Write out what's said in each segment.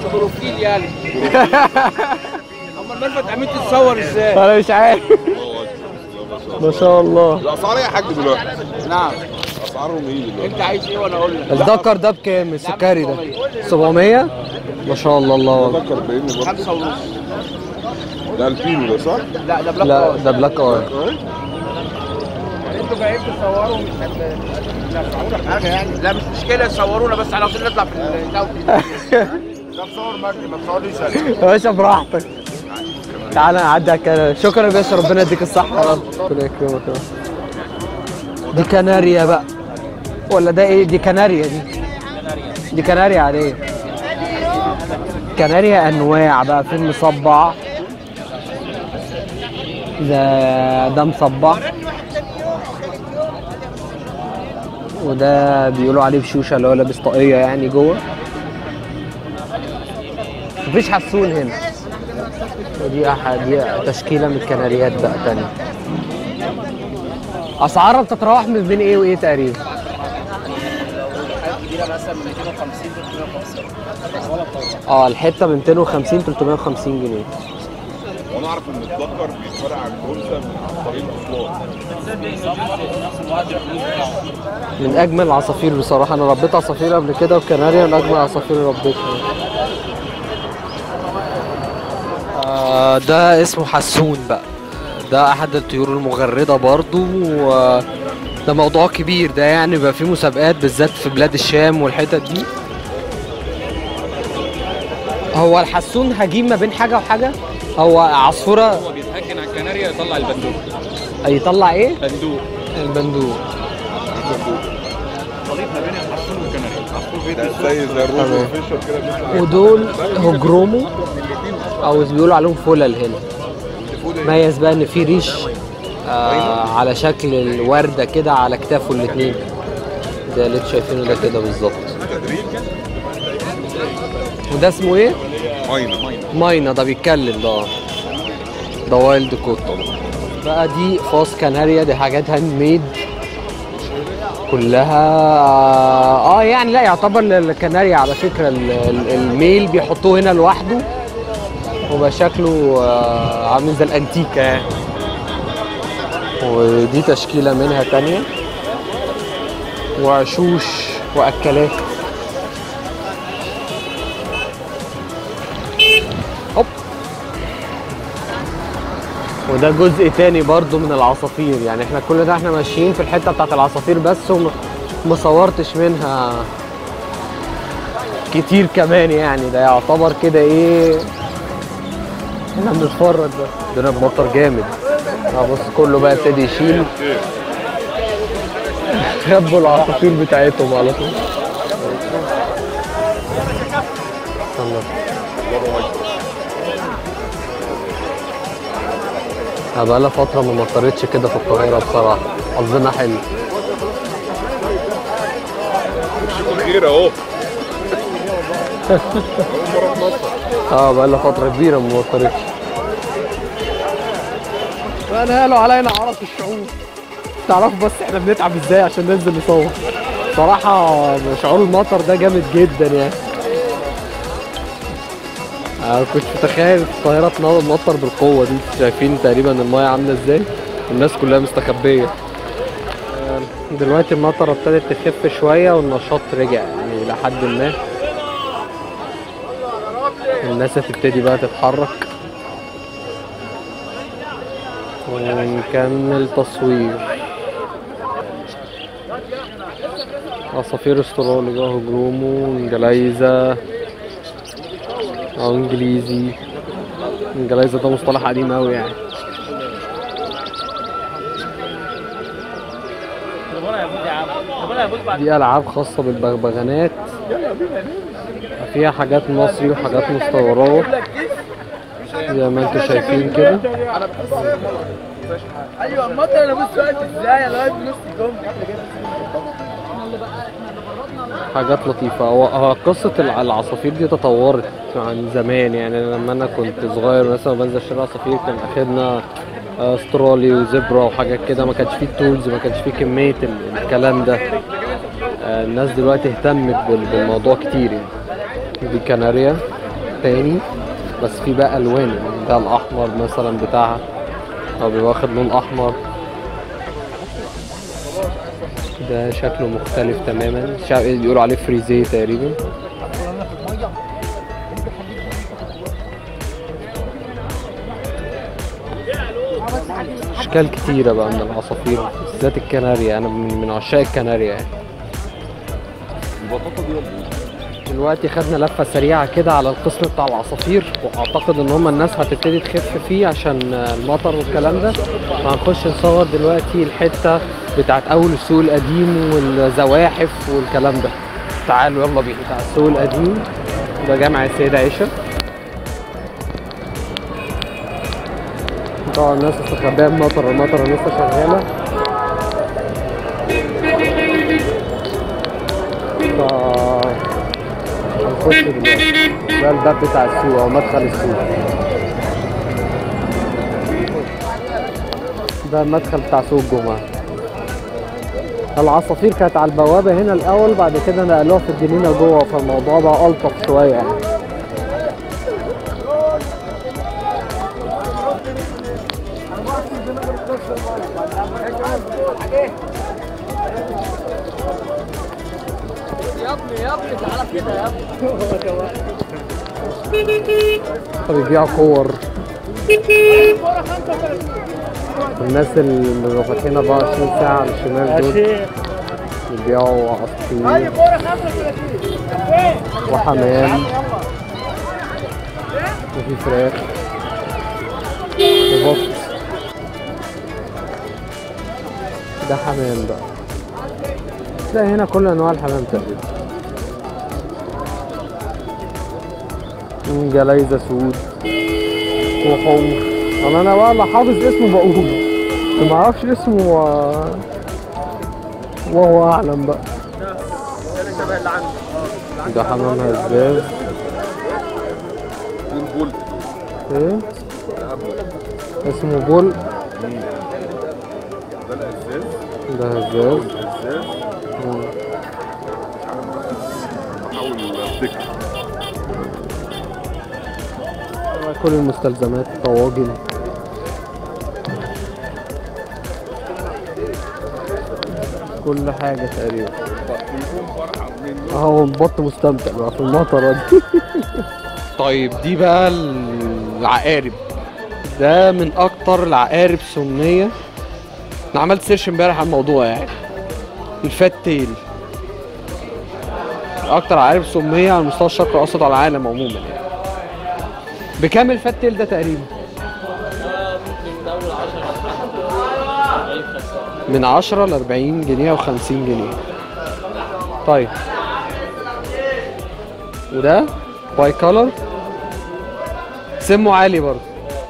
بروفيل يعني اما المرفت عملت تتصور ازاي انا مش عارف ما شاء الله الاسعار ايه يا حاج دلوقتي؟ نعم اسعارهم ايه دلوقتي؟ انت عايز ايه وانا اقول لك الدكر ده بكام السكري ده 700 ما شاء الله الله أكبر. فكر باني برضه خمسة ونص ده البينو ده صح؟ لا ده بلاك لا لا ده بلاك اي انتوا جايين تصوروا مش هتدفعونا حاجه يعني لا مش مشكله يصورونا بس احنا عاوزين نطلع في الدوري ده بصور مجدي ما تصورليش انا يا باشا براحتك تعالى نعدي على الكناريا شكرا يا باشا ربنا يديك الصحة يا رب ربنا يكرمك يا رب. دي كناريا بقى ولا ده ايه دي كناريا دي دي كناريا عادية كناريا انواع بقى في مصبع ده ده مصبع وده بيقولوا عليه بشوشه اللي هو لابس طاقيه يعني جوه مفيش حسون هنا ودي احد دي تشكيله من الكناريات بقى تانية اسعارها بتتراوح من بين ايه وايه تقريبا كبيره مثلا من 250 350 اه الحته ب 250 350 جنيه وانا اعرف ان الدكر بيتفرق عن الانثى من عن طريق الاصوات من اجمل العصافير بصراحه انا ربيت عصافير قبل كده وكناريا من اجمل العصافير اللي ربيتها آه ده اسمه حسون بقى ده احد الطيور المغرده برضو و ده موضوع كبير ده يعني بيبقى فيه مسابقات بالذات في بلاد الشام والحتت دي هو الحسون هجيم ما بين حاجه وحاجه هو عصفوره هو بيتهجن على الكناريا يطلع البندوق يطلع ايه بندوق البندوق خليط ما بين الحصول والكناريا الحصول ده زي زي الروز والفيشر كده بيطلع ودول هجرومو او بيقولوا عليهم فلل هنا ميز بقى ان في ريش آه على شكل الورده كده على كتافه الاثنين ده اللي انتوا شايفينه ده كده بالظبط تدريب وده اسمه ايه؟ ماينه ماينا ده بيتكلم ده ده وايلد كوت بقى دي فاس كناريا دي حاجات هاند ميد كلها اه يعني لا يعتبر الكناريا على فكره ال- ال- الميل بيحطوه هنا لوحده وبقى شكله آه عامل زي الانتيكه يعني ودي تشكيله منها تانية وعشوش واكلات هوب وده جزء تاني برضو من العصافير يعني احنا كل ده احنا ماشيين في الحته بتاعت العصافير بس وما ما صورتش منها كتير كمان يعني ده يعتبر كده ايه احنا بنتفرج بس ده مطر جامد اه بص كله بقى ابتدي يشيل خبوا العصافير بتاعتهم على طول الله أنا بقالها فترة ما مطرتش كده في القاهرة بصراحة حظنا حلو خير اهو اه بقالها فترة كبيرة ما مطرتش انا قالوا علينا عرب الشعور تعرفوا بس احنا بنتعب ازاي عشان ننزل نصور صراحة شعور المطر ده جامد جدا يعني انا كنت متخيل القاهرة تمطر بالقوة دي شايفين تقريبا المايه عاملة ازاي الناس كلها مستخبية آه، دلوقتي المطرة ابتدت تخف شوية والنشاط رجع يعني لحد ما الناس هتبتدي بقى تتحرك ونكمل تصوير عصافير استرالي بقى هجرومو انجلايزة او انجليزي انجلايزة ده مصطلح قديم اوي يعني دي العاب خاصة بالبغبغانات فيها حاجات مصري وحاجات مستوردة زي ما انتم شايفين كده ايوه المطر انا بص وقت ازاي انا واقف في نص الجمله حاجات لطيفة هو هو قصة الع- العصافير دي تطورت عن زمان يعني أنا لما أنا كنت صغير مثلا بنزل أشتري عصافير كان آخرنا آه، استرالي وزبرة وحاجات كده ما كانش فيه التولز ما كانش فيه كمية ال- الكلام ده آه، الناس دلوقتي اهتمت بال- بالموضوع كتير يعني دي كناريا تاني بس في بقى الوان يعني ده الاحمر مثلا بتاعها هو بيبقى واخد لون احمر ده شكله مختلف تماما شا- بيقولوا عليه فريزيه تقريبا اشكال كتيره بقى من العصافير بالذات الكناريا انا من من عشاق الكناريا يعني البطاطا دي ولا ايه؟ دلوقتي خدنا لفه سريعه كده على القسم بتاع العصافير واعتقد ان هم الناس هتبتدي تخف فيه عشان المطر والكلام ده فهنخش نصور دلوقتي الحته بتاعت اول السوق القديم والزواحف والكلام ده تعالوا يلا بينا بتاع السوق القديم ده جامع السيدة عائشة طبعا الناس مستخبية المطر المطر لسه شغالة ف هنخش دلوقتي ده الباب بتاع السوق او مدخل السوق ده المدخل بتاع سوق الجمعة العصافير كانت على البوابة هنا الأول بعد كده نقلوها في الجنينة جوه فالموضوع بقى ألطف شوية يعني فبيبيعوا كور الناس اللي فاتحين 24 ساعة على الشمال دول بيبيعوا عصافير وحمام وفي فراخ وبط ده حمام بقى تلاقي هنا كل انواع الحمام تقريبا مم، جلايزة سود وحمر انا انا بقى اللي حافظ اسمه بقوله ما اعرفش اسمه و... وهو اعلم بقى ده حمام هزاز بول بول ايه اسمه بول ده الاساس ده هزاز الاساس مم. بحاول افتكر كل المستلزمات طواجن كل حاجة تقريبا اهو البط مستمتع بقى في المطرة دي طيب دي بقى العقارب ده من اكتر العقارب سمية انا عملت سيرش امبارح عن الموضوع يعني الفات تيل اكتر عقارب سمية على مستوى الشرق الاوسط على العالم عموما يعني بكام الفات تيل ده تقريبا؟ من 10 ل 40 جنيه او 50 جنيه طيب وده باي كولر سمه عالي برضه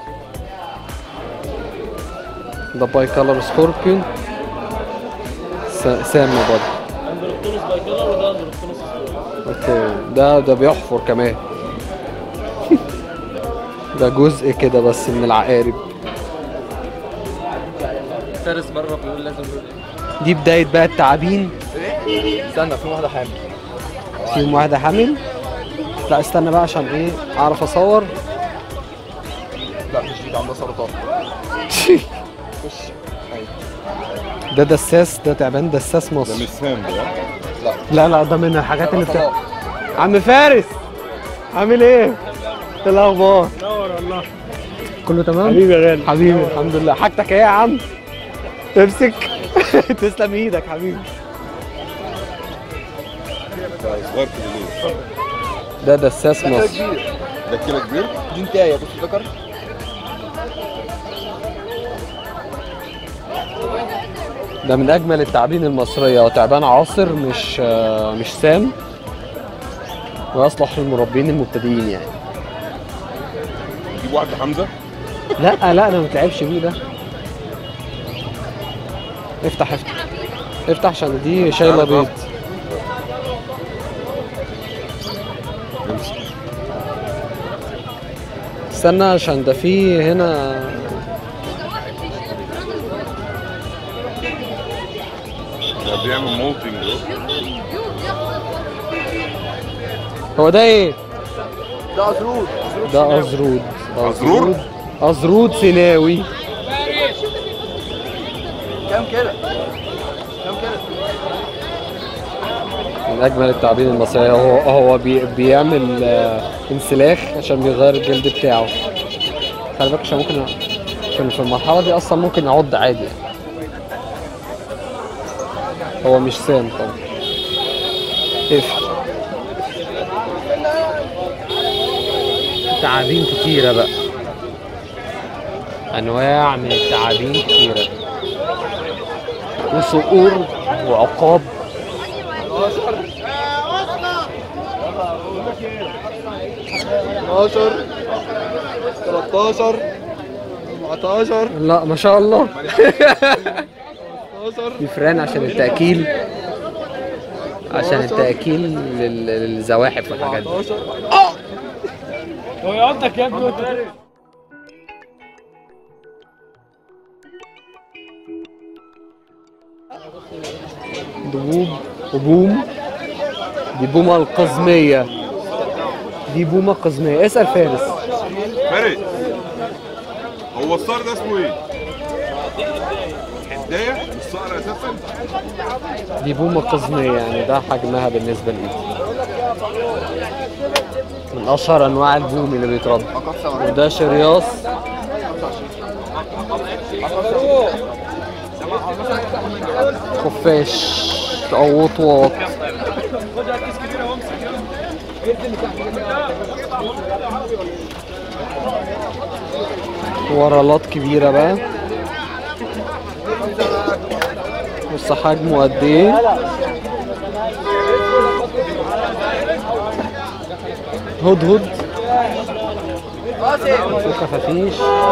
ده باي كولر سكوربيون س- سامة برضه اوكي ده ده بيحفر كمان ده جزء كده بس من العقارب فارس بره بيقول لازم دي بداية بقى التعابين استنى في واحده حامل فيهم واحدة حامل لا استنى بقى عشان ايه اعرف اصور لا مش دي عندها سرطان خش ده دساس ده تعبان دساس ده مصر مش سام ده لا لا ده من الحاجات اللي بتاع عم فارس عامل ايه؟ ايه الاخبار؟ نور والله كله تمام؟ حبيبي يا غالي حبيبي الحمد لله حاجتك ايه يا عم؟ تمسك تسلم ايدك حبيبي ده صغير كده ليه؟ ده دساس مصر ده كده كبير دي انتايه بص الذكر ده من اجمل التعابين المصريه وتعبان عاصر مش آه، مش سام ويصلح للمربين المبتدئين يعني نجيب واحد حمزه لا لا ده ما تلعبش بيه ده افتح افتح افتح عشان دي شايله عارف، بيض امسك استنى عشان ده في هنا ده بيعمل مولتنج ده هو ده ايه ده ازرود ده أزرود أزرور؟ أزرود سيناوي كام كده كام كده من أجمل التعابين المصرية هو هو بي بيعمل آه، انسلاخ عشان بيغير الجلد بتاعه خلي بالك عشان ممكن عشان في المرحلة دي أصلا ممكن يعض عادي هو مش سام طبعا قفل تعابين كتيرة بقى أنواع من التعابين كتيرة وصقور وعقاب 12 13 14 لا ما شاء الله 15 دي فران عشان التأكيل عشان التأكيل لل- للزواحف والحاجات دي 14 دبوب وبوم دي بومة القزمية دي بومة قزمية اسأل فارس فارس هو الصقر ده اسمه ايه؟ حدايه مش صقر اساسا دي بومة قزمية يعني ده حجمها بالنسبة لي من أشهر أنواع البوم اللي بيتربى وده شرياص خفاش أو وطواط ورالات كبيرة بقى بص حجمه قد ايه هدهد في خفافيش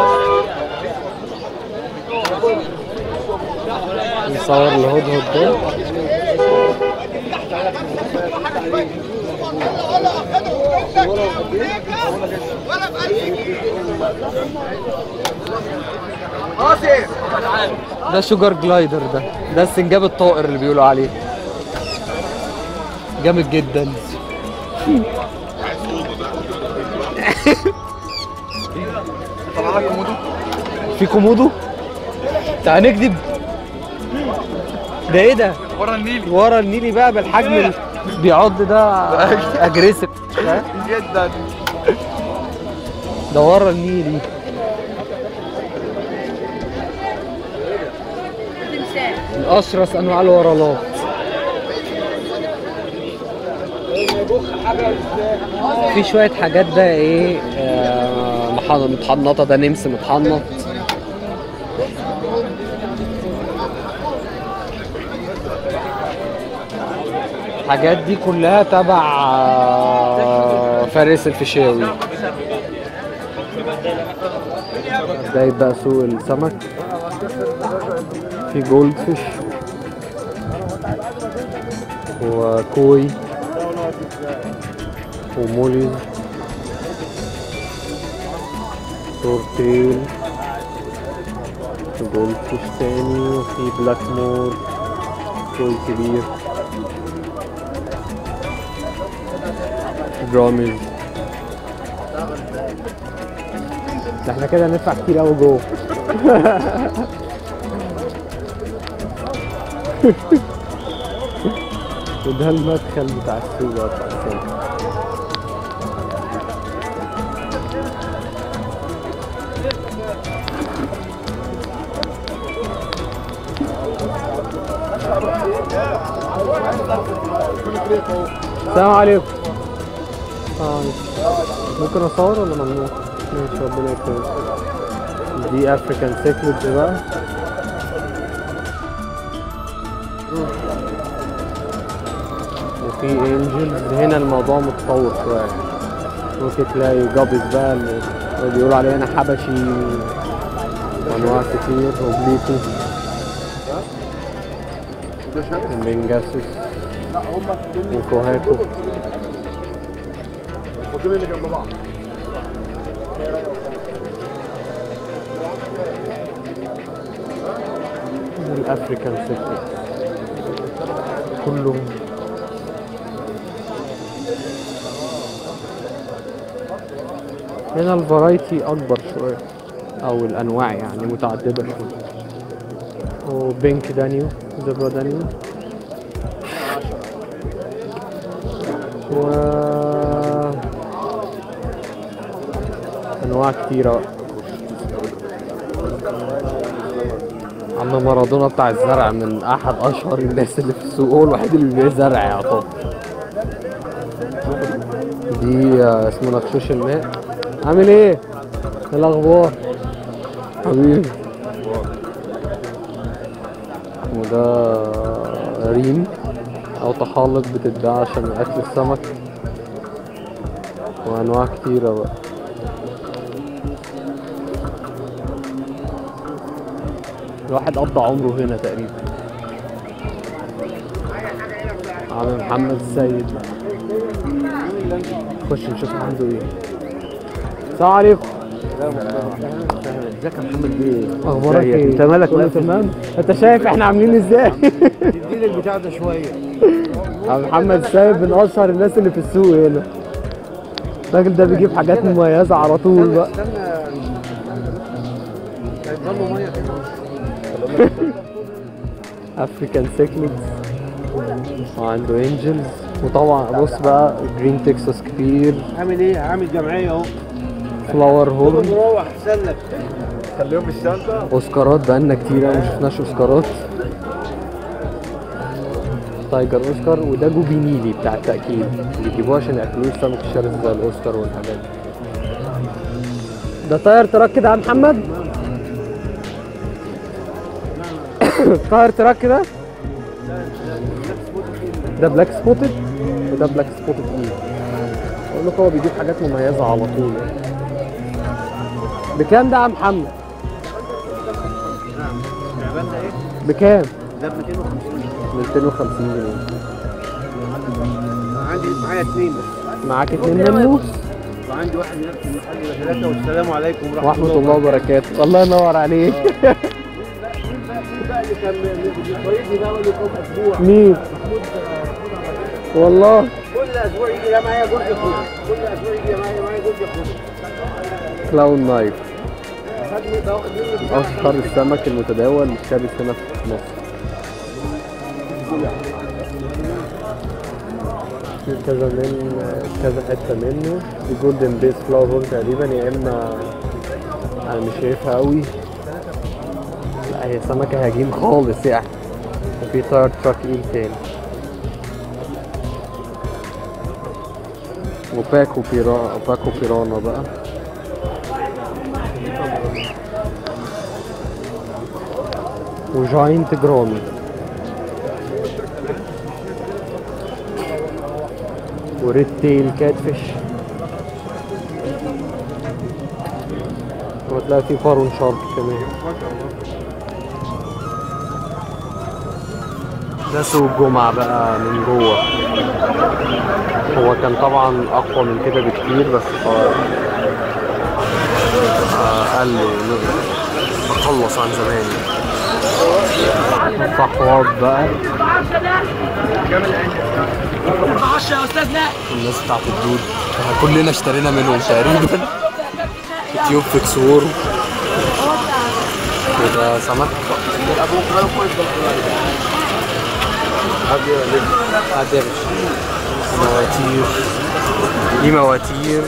نصور الهدهد ده قاسم ده شوجر جلايدر ده ده السنجاب الطائر اللي بيقولوا عليه جامد جدا طلع لك كومودو في كومودو تعال نكذب ده ايه ده ورا النيلي ورا النيلي بقى بالحجم اللي بيعض ده اجريسيف جدا ده ورا النيلي من اشرس انواع الورالات في شويه حاجات بقى ايه آه، مح- متحنطه ده نمس متحنط الحاجات دي كلها تبع آه، فارس الفيشاوي بداية بقى سوق السمك في جولد فيش وكوي وموليز سورتيل جولد فيش تاني وفي بلاك مور كوي كبير درامز ده احنا كده هندفع كتير قوي جوه وده المدخل بتاع السوق بقى بتاع السمك السلام عليكم اه ممكن اصور ولا ممنوع؟ ماشي ربنا يكرمك دي افريكان سيكلت بقى وفي انجلز هنا الموضوع متطور شويه ممكن تلاقي جابس بقى اللي بيقولوا عليه هنا حبشي انواع كتير وبليتو بنجاسس وكوهاكو الفصولين اللي جنب بعض الافريكان سيكلت كلهم هنا الفرايتي اكبر شويه او الانواع يعني متعدده شويه وبينك دانيو زبرا دانيو و انواع كتيره بقى. عم مارادونا بتاع الزرع من احد اشهر الناس اللي في السوق هو الوحيد اللي بيبيع زرع يعتبر دي آه، اسمه نقشوش الماء عامل ايه؟ ايه الاخبار؟ حبيبي وده ريم او طحالب بتتباع عشان اكل السمك وانواع كتيرة بقى الواحد قضى عمره هنا تقريبا عم محمد السيد بقى خش نشوف عنده ايه السلام عليكم ازيك يا محمد بيه اخبارك ازيك؟ ايه انت مالك كله واقف تمام انت شايف احنا عاملين ازاي اديني البتاع ده شويه عم محمد السيد من اشهر الناس اللي في السوق هنا الراجل ده بيجيب حاجات مميزه على طول بقى استنى هيضلوا ميه افريكان سيكلينز وعنده انجلز وطبعا بص بقى جرين تكساس كبير عامل ايه عامل جمعيه اهو فلاور هورن مروح تسلك خليهم في الشنطه اوسكارات بقالنا كتير أوي ما شفناش اوسكارات تايجر اوسكار وده جوبي نيلي بتاع التأكيد بيجيبوه عشان ياكلوه السمك الشرس زي الاوسكار والحاجات دي ده طاير تراك كده يا محمد طاير تراك كده ده بلاك سبوتد وده بلاك سبوتد ايه اقول لك هو بيجيب حاجات مميزه على طول يعني. بكام ده يا محمد بكام ده ب 250 250 جنيه عندي معايا اثنين بس معاك اتنين منه وعندي واحد هناك في المحل يبقى ثلاثه والسلام عليكم ورحمه ورحمة الله وبركاته الله ينور عليك مين بقى اللي كان بيطيبني بقى يقول لكم اسبوع مين والله كل اسبوع يجي ده معايا جزء خضر كل اسبوع يجي معايا معايا جزء خضر كلاون نايف خدني باخد منه بتاع اشهر السمك المتداول الشرس هنا في مصر في كذا من كذا حته منه دي جولدن بيس فلاور تقريبا يا اما انا مش شايفها قوي لا هي سمكه هجين خالص يعني وفي تاير تراك ايل تاني وباكو بيرانا باكو بيرانا بقى وجاينت جرامي وريد تيل كاتفش وتلاقي في فارون شارك كمان ده سوق الجمعة بقى من جوه هو كان طبعا أقوى من كده بكتير بس طبعا أقل تخلص عن زمان صحوات بقى الناس بتاعت الدود احنا كلنا اشترينا منهم تقريبا تيوب فيكسور وده سمك هادي يا باشا مواتير دي مواتير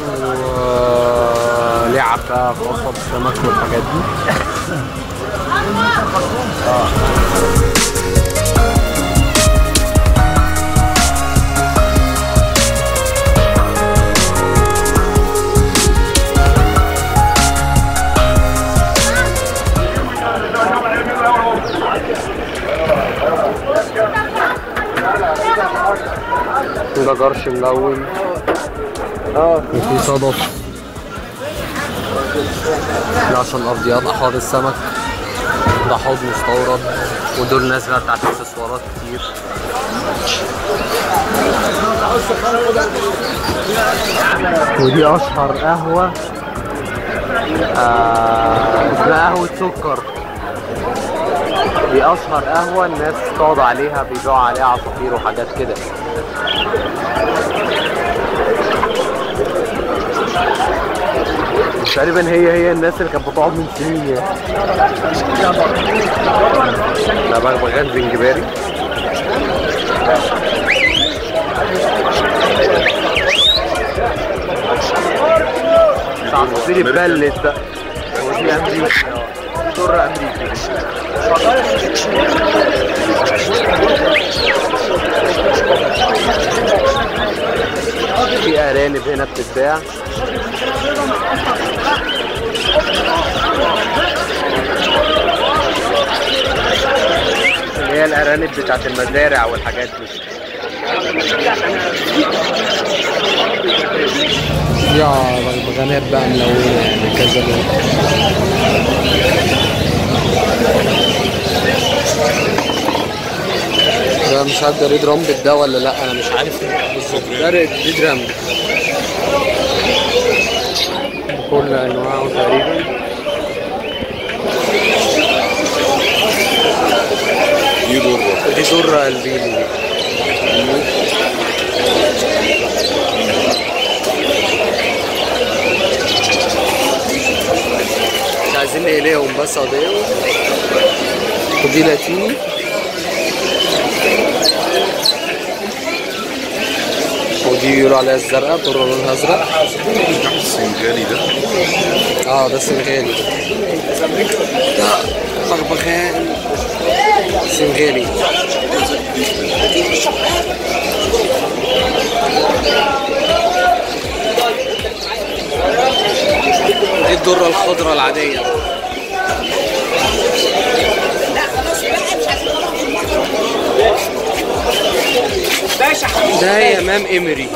ولعب بقى خاصة بالسمك والحاجات دي ده جرش ملون اه وفي صدف ده عشان ارضيات احواض السمك ده حوض مستورد ودول ناس بقى بتاعت اكسسوارات كتير ودي اشهر قهوة آه اسمها قهوة سكر دي اشهر قهوة الناس تقعد عليها بيبيعوا عليها عصافير وحاجات كده تقريبا هي هي الناس اللي كانت بتقعد من سنين يعني ده بغبغان زنجباري عصافير اتبلت بقى ودي امريكا سر امريكا في ارانب هنا بتتباع اللي هي الارانب بتاعت المزارع والحاجات دي يا بغبغانات بقى ملونة يعني كذا لون ده مش عارف ده ريد رامبت ده ولا لا انا مش عارف بالظبط ده ريد ريد رامبت كل انواعه تقريبا دي ضره دي درة البيلي دي مش عايزين نقليهم بس اضيقهم ودي لاتيني ودي بيقولوا عليها الزرقاء بتقولوا لونها ازرق السنجالي ده اه ده سنغالي ده بغبغان سنغالي دي الذرة الخضراء العادية ده يمام إمري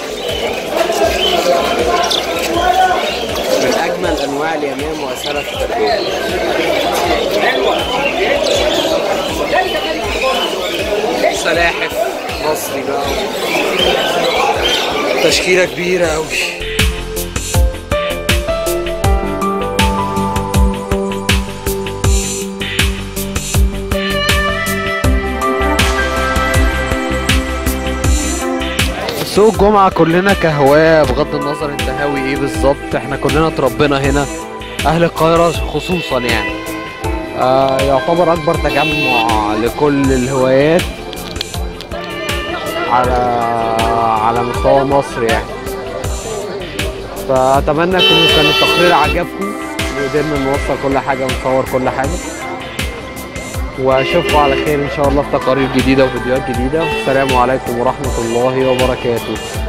من أجمل أنواع اليمام وأثرها في التربية سلاحف مصري بقى تشكيلة كبيرة أوي سوق الجمعة كلنا كهواة بغض النظر انت هاوي ايه بالظبط احنا كلنا اتربينا هنا اهل القاهرة خصوصا يعني آه يعتبر اكبر تجمع لكل الهوايات على على مستوى مصر يعني فاتمنى يكون كان التقرير عجبكم وقدرنا نوصل كل حاجة ونصور كل حاجة واشوفكم على خير ان شاء الله في تقارير جديدة وفيديوهات جديدة السلام عليكم ورحمة الله وبركاته